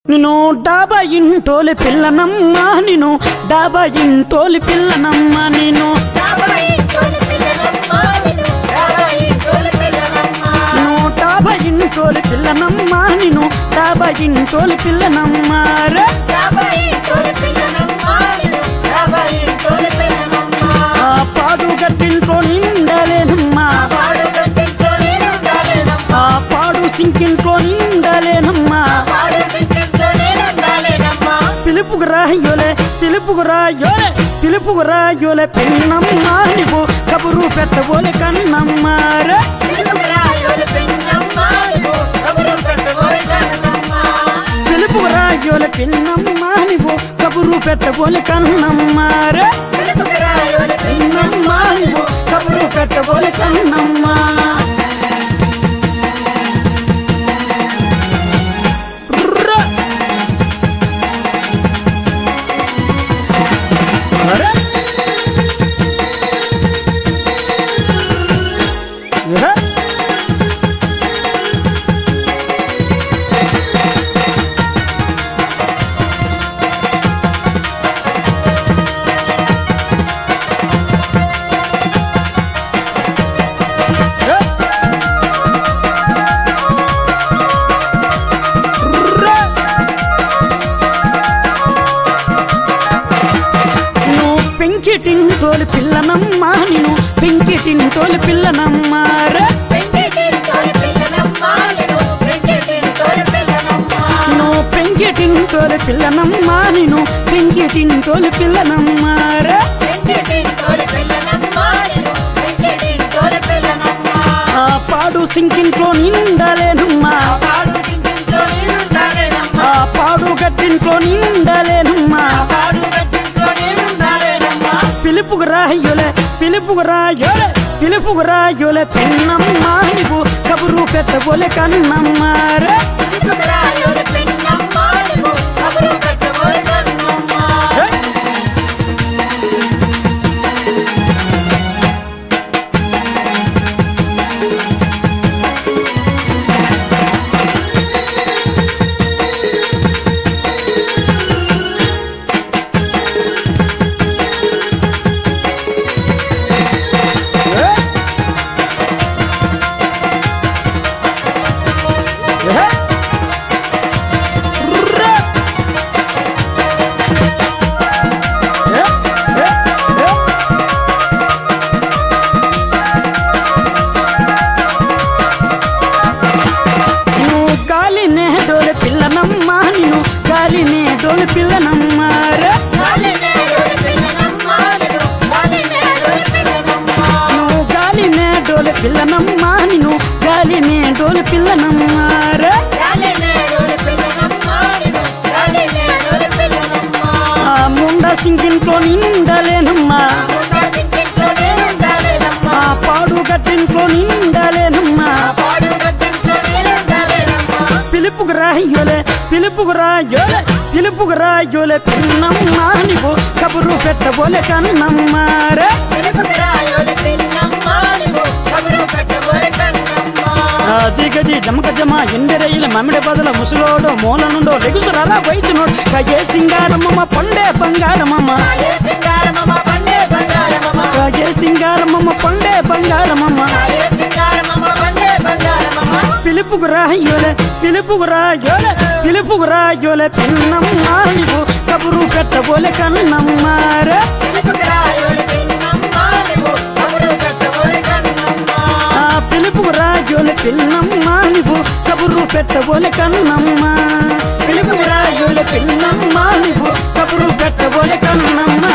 నిన్ను డాబా ఇంటోలి పిల్లనమ్మ నిన్ను డాబా ఇంటోలి పిల్లనమ్మ నేను నువ్వు డాబా ఇంటోలి పిల్లనమ్మ నిన్ను డాబా ఇంటోలి పిల్లనమ్మ రే ఆ పాడు గట్టింట్లో నిండలేనమ్మా ఆ పాడు సింకింట్లో నిండలేనమ్మా పిలుపుకు రాయోలే పిలుపుకు రాయోలే పిలుపుకు రాయోలే పెన్నమ్మ నువ్వు కబురు పెట్టబోలే కన్నమ్మ రే పిలుపుకు రాయోలే పెన్నమ్మ నువ్వు కబురు పెట్టబోలే కన్నమ్మ రే పెన్నమ్మ నువ్వు కబురు పెట్టబోలే కన్నమ్మ ర్ర. అరే. ఏ? ఏ? ర్ర. నువ్వు పెంకిటింటోలి పిల్లనమ్మ నేను పెంకిటింటోలి పిల్లనమ్మ రే నువ్వు పెంకిటింటోలి పిల్లనమ్మ నేను పెంకిటింటోలి పిల్లనమ్మ రే ఆ పాడు సింకింట్లో నిండలేనమ్మా ఆ పాడు గట్టింట్లో నిండలేనమ్మా పిలుపుకు రాయోలే పిలుపుకు రాయోలే పిలుపుకు రాయోలే పెన్నమ్మ నువ్వు కబురు పెట్టబోలే కన్నమ్మ రే ఏ? ఏ? ఏ? ర్ర. ఏ? ఏ? ఏ? నువ్వు గాలినే డోలి పిల్లనమ్మ నిన్ను గాలినే డోలి పిల్లనమ్మ రే నువ్వు గాలినే డోలి పిల్లనమ్మ నిన్ను గాలినే డోలి పిల్లనమ్మ రే ఆ ముండ సింకింట్లో నిండలేనమ్మా ఆ పాడు గట్టింట్లో నిండలేనమ్మా పిలుపుకు రాయోలే పిలుపుకు రాయోలే పిలుపుకు రాయోలే పిన్నమ్మ నువ్వు కబురు పెట్టబోలే కన్నమ్మ రే ఆ దిగది జమక జమ ఎండెరయిల మమిడి బదుల ముసలోడు మూల నుండో లెగుసురాలా వయసునోడు కగే సింగారమ్మ పండే బంగారమమ్మ కగే సింగారమ్మ పండే బంగారమమ్మ పిలుపుకు రాయోలే పిలుపుకు రాయోలే పిలుపుకు రాయోలే పిన్నమ్మ నువ్వు కబురు పెట్టబోలే కన్నమ్మ రే ఆ పిలుపుకు రాయోలే పిన్నమ్మ నువ్వు కబురు పెట్టబోలే కన్నమ్మ పిలుపుకు రాయోలే పిన్నమ్మ నువ్వు కబురు పెట్టబోలే కన్నమ్మ